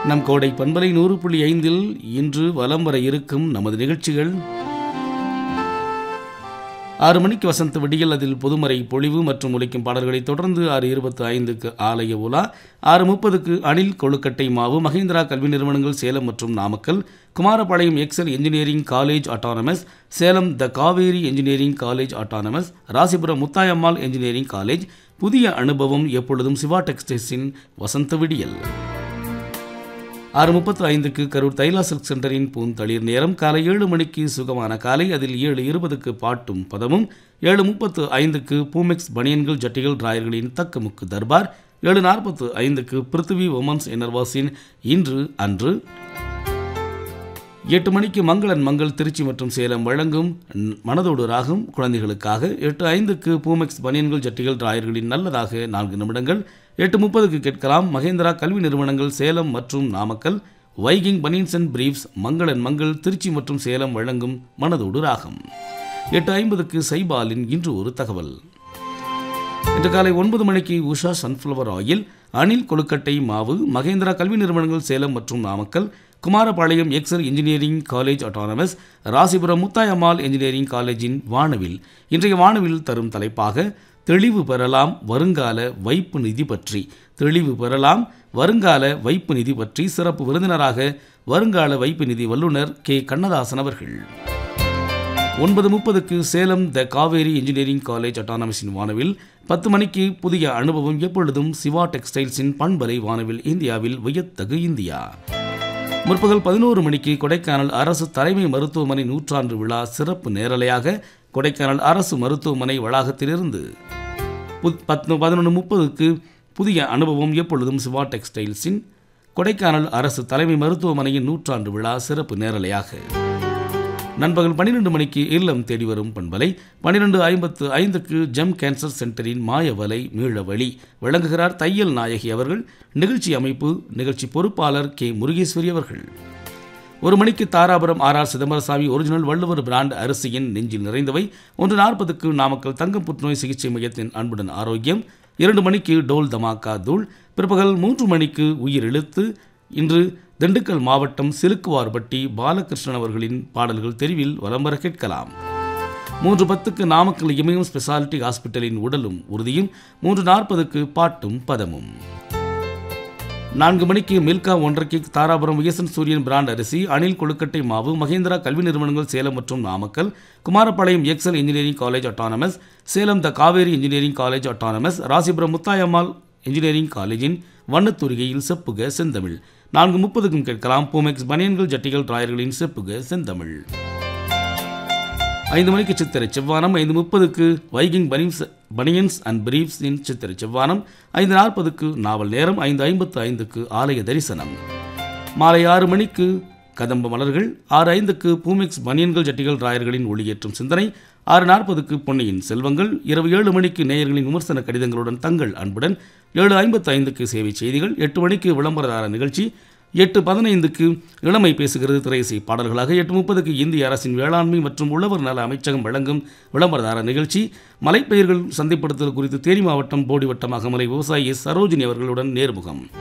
நம் கோடை பண்பலை நூறு புள்ளி ஐந்தில் இன்று வலம் வர இருக்கும் நமது நிகழ்ச்சிகள் ஆறு மணிக்கு வசந்த விடியல் அதில் பொதுமறை பொழிவு மற்றும் ஒலிக்கும் பாடல்களை தொடர்ந்து ஆறு இருபத்தி ஐந்துக்கு ஆலய உலா ஆறு முப்பதுக்கு அணில் கொழுக்கட்டை மாவு மகேந்திரா கல்வி நிறுவனங்கள் சேலம் மற்றும் Namakkal Kumarapalayam Excel Engineering College autonomous Salem the Kaveri Engineering College autonomous Rasipuram Muthayammal Engineering College புதிய அனுபவம் எப்பொழுதும் சிவா டெக்ஸ்டைல்ஸின் வசந்த விடியல் ஆறு முப்பத்து ஐந்துக்கு கரூர் தைலா சில்க் சென்டரின் பூந்தளிர் நேரம் காலை ஏழு மணிக்கு சுகமான காலை அதில் ஏழு இருபதுக்கு பாட்டும் பதமும் ஏழு முப்பத்து ஐந்துக்கு பூமெக்ஸ் பனியன்கள் ஜட்டிகள் டிராயர்களின் தக்கமுக்கு தர்பார் ஏழு நாற்பத்து ஐந்துக்கு பிருத்திவி உமன்ஸ் இன்னர்வாஸின் இன்று அன்று எட்டு மணிக்கு மங்களன் மங்கள் திருச்சி மற்றும் சேலம் வழங்கும் ந- மனதோடு ராகம் குழந்தைகளுக்காக எட்டு ஐந்துக்கு பூமெக்ஸ் பனியன்கள் ஜட்டிகள் டிராயர்களின் நல்லதாக நான்கு நிமிடங்கள் எட்டு முப்பதுக்கு கேட்கலாம் மகேந்திரா கல்வி நிறுவனங்கள் சேலம் மற்றும் Namakkal Viking banians and briefs மங்களன் மங்கள் திருச்சி மற்றும் சேலம் வழங்கும் மனதோடு ராகம் எட்டு ஐம்பதுக்கு சைபாலின் இன்று ஒரு தகவல் இன்று காலை ஒன்பது மணிக்கு உஷா சன்ஃப்ளவர் ஆயில் அணில் கொழுக்கட்டை மாவு மகேந்திரா கல்வி நிறுவனங்கள் சேலம் மற்றும் Namakkal Kumarapalayam Excel Engineering College autonomous Rasipuram Muthayammal Engineering காலேஜின் வானவில் இன்றைய வானவில் தரும் தலைப்பாக தெளிவு பெறலாம் வருங்கால வைப்பு நிதி பற்றி தெளிவு பெறலாம் வருங்கால வைப்பு நிதி பற்றி சிறப்பு விருந்தினராக வருங்கால வைப்பு நிதி வல்லுநர் கே கண்ணதாசன் அவர்கள் ஒன்பது முப்பதுக்கு Salem the Kaveri Engineering College அட்டானமஸின் வானவில் பத்து மணிக்கு புதிய அனுபவம் எப்பொழுதும் சிவா டெக்ஸ்டைல்ஸின் பண்பலை வானவில் இந்தியாவில் வியத்தகு இந்தியா முற்பகல் பதினோரு மணிக்கு கொடைக்கானல் அரசு தலைமை மருத்துவமனை நூற்றாண்டு விழா சிறப்பு நேரலையாக கொடைக்கானல் அரசு மருத்துவமனை வளாகத்திலிருந்து புத்- பத்து பதினொன்று முப்பதுக்கு புதிய அனுபவம் எப்பொழுதும் சிவா டெக்ஸ்டைல்ஸின் கொடைக்கானல் அரசு தலைமை மருத்துவமனையின் நூற்றாண்டு விழா சிறப்பு நேரலையாக நண்பகல் பன்னிரண்டு மணிக்கு இல்லம் தேடி வரும் பண்பலை பன்னிரெண்டு ஐம்பத்து ஐந்துக்கு ஜெம் கேன்சர் சென்டரின் மாயவலை மீளவழி வழங்குகிறார் தையல் நாயகி அவர்கள் நிகழ்ச்சி அமைப்பு நிகழ்ச்சி பொறுப்பாளர் கே முருகேஸ்வரி அவர்கள் ஒரு மணிக்கு Dharapuram R R Chidambaraswamy original Valluvar brand அரிசியின் நெஞ்சில் நிறைந்தவை ஒன்று நாற்பதுக்கு நாமக்கல் தங்கம் புற்றுநோய் சிகிச்சை மையத்தின் அன்புடன் ஆரோக்கியம் இரண்டு மணிக்கு டோல் தமாக்கா தூள் பிற்பகல் மூன்று மணிக்கு உயிர் இழுத்து இன்று திண்டுக்கல் மாவட்டம் சிலுக்குவார்பட்டி பாலகிருஷ்ணன் அவர்களின் பாடல்கள் தெரிவில் வலம் வர கேட்கலாம் மூன்று பத்துக்கு நாமக்கல் இமயம் ஸ்பெஷாலிட்டி ஹாஸ்பிட்டலின் உடலும் உறுதியும் மூன்று நாற்பதுக்கு பாட்டும் பதமும் நான்கு மணிக்கு மில்கா ஒன்றரைக்கு தாராபுரம் விஎஸ்என் சூரியன் பிராண்ட் அரிசி அணில் கொழுக்கட்டை மாவு மகேந்திரா கல்வி நிறுவனங்கள் சேலம் மற்றும் Namakkal Kumarapalayam Excel Engineering College autonomous Salem the Kaveri Engineering College autonomous Rasipuram Muthayammal Engineering காலேஜின் வண்ணத்தூரிகையில் செப்புக செந்தமிழ் நான்கு முப்பதுக்கும் கேட்கலாம் பூமெக்ஸ் பனியன்கள் ஜட்டிகள் டிராயர்களின் செப்புக செந்தமிழ் ஐந்து மணிக்கு சித்திரை செவ்வானம் ஐந்து முப்பதுக்கு Viking banians banians and briefs in சித்திரை செவ்வானம் ஐந்து நாற்பதுக்கு நாவல் நேரம் ஐந்து ஐம்பத்து ஐந்துக்கு ஆலய தரிசனம் மாலை ஆறு மணிக்கு கதம்ப மலர்கள் ஆறு ஐந்துக்கு பூமிக்ஸ் பனியன்கள் ஜட்டிகள் ராயர்களின் ஒளியேற்றும் சிந்தனை ஆறு நாற்பதுக்கு பொன்னியின் செல்வங்கள் இரவு ஏழு மணிக்கு நேயர்களின் விமர்சன கடிதங்களுடன் தங்கள் அன்புடன் ஏழு ஐம்பத்து ஐந்துக்கு சேவை செய்திகள் எட்டு மணிக்கு விளம்பரதார நிகழ்ச்சி எட்டு பதினைந்துக்கு இளமை பேசுகிறது திரையிசை பாடல்களாக எட்டு முப்பதுக்கு இந்திய அரசின் வேளாண்மை மற்றும் உழவர் நல அமைச்சகம் வழங்கும் விளம்பரதார நிகழ்ச்சி மலைப்பயிர்கள் சந்தைப்படுத்துதல் குறித்து தேனி மாவட்டம் போடி வட்டம் அகமலை விவசாயி எஸ் சரோஜினி அவர்களுடன் நேர்முகம்